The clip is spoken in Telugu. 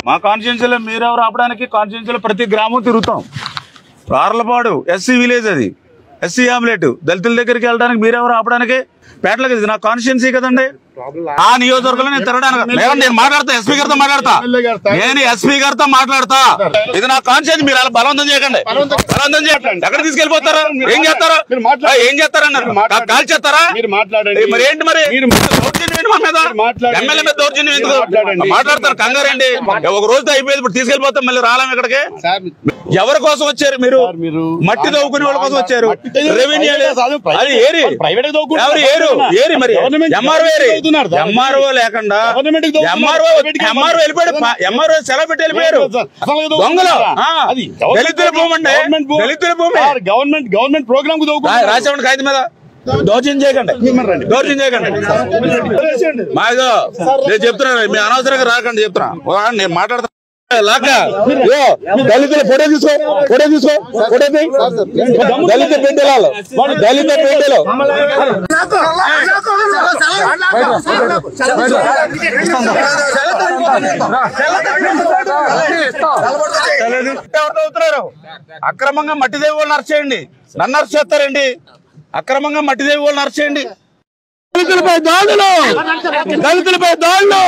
మా కాన్స్టిట్యూన్సీలో మీరెవరు ఆపడానికి కాన్స్టిట్యూన్సీలో ప్రతి గ్రామం తిరుగుతాం ఆర్లపాడు ఎస్సీ విలేజ్ అది ఎస్సీ ఆమ్లెట్ దళితుల దగ్గరికి వెళ్ళడానికి మీరెవరు ఆపడానికి పేటలకు ఇది నా కాన్స్టిట్యున్సీ కదండి ఆ నియోజకవర్గంలో నేను తిరగడానికి లేదండి నేను మాట్లాడతా ఎస్పీ గారితో మాట్లాడతా నేను ఎస్పీ గారితో మాట్లాడతా ఇది నా కాన్స్టిట్యూన్సీ మీరు అలా బలవంతం చేయకండి బలవంతం చేయకండి ఎక్కడ తీసుకెళ్ళిపోతారా ఏం చేస్తారా మీరు మాట్లాడండి. ఆ, ఏం చేస్తారన్నారు మీరు మాట్లాడండి. కాల్ చేస్తారా మీరు మాట్లాడండి. ఏ, మరి ఏంటి మరి మీరు దౌర్జన్యం ఏంటి మా మీద మాట్లాడండి. ఎమ్మెల్యే మీద దౌర్జన్యం ఎందుకు మీరు మాట్లాడండి. మాట్లాడతారు కంగారండి ఒక రోజుతో అయిపోయింది ఇప్పుడు తీసుకెళ్ళిపోతాం మళ్ళీ రాలేం ఇక్కడికి సార్ ఎవరి కోసం వచ్చారు మీరు సార్, మీరు మట్టి తవ్వుకునే వాళ్ళ కోసం వచ్చారు మట్టి తవ్వుకునే రెవెన్యూ ప్రైవేట్ కాదు, ప్రైవేట్ అది ఏరి ప్రైవేట్ తవ్వుకుంటున్నారు. ఎవరు ఏరు ఏరి మరి గవర్నమెంట్ ఎంఆర్ఓ ఏరి తవ్వుతున్నారు సార్. ఎంఆర్ఓ లేకుండా గవర్నమెంట్ కి తవ్వుతున్నారు. ఎంఆర్ఓ ప్రైవేట్ కి ఎంఆర్ఓ వెళ్ళిపోయాడు ఎంఆర్ఓ సెలవు పెట్టి వెళ్ళిపోయారు సార్, అసలు ఏదో దొంగలు తవ్వుతున్నారా? ఆ, అది దళితుల భూమి అండి గవర్నమెంట్ భూమి. దళితుల భూమి సార్, గవర్నమెంట్ గవర్నమెంట్ ప్రోగ్రామ్ కు తవ్వుకుంటున్నారు. రాసేవాడి ఖైదు మీద దౌర్జన్యం చేయకండి దౌర్జన్యం చేయకండి మా ఇదో నేను చెప్తున్నాను మీ అనవసరంగా రాకండి చెప్తున్నా ఓ, నేను మాట్లాడతా లాక్క ఇదో, దళితుల ఫోటో తీసుకో ఫోటో తీసుకో ఫోటో తీ. దళిత బిడ్డలు దళిత బిడ్డలు ఎవరు అవుతున్నారు అక్రమంగా మట్టి దేవి వాళ్ళని అరెస్ట్ చేయండి నన్ను అరెస్ట్ చేస్తారండి అక్రమంగా మట్టి దేవి వాళ్ళని అరెస్ట్ చేయండి దళితులపై దాడులు దళితులపై దాడులు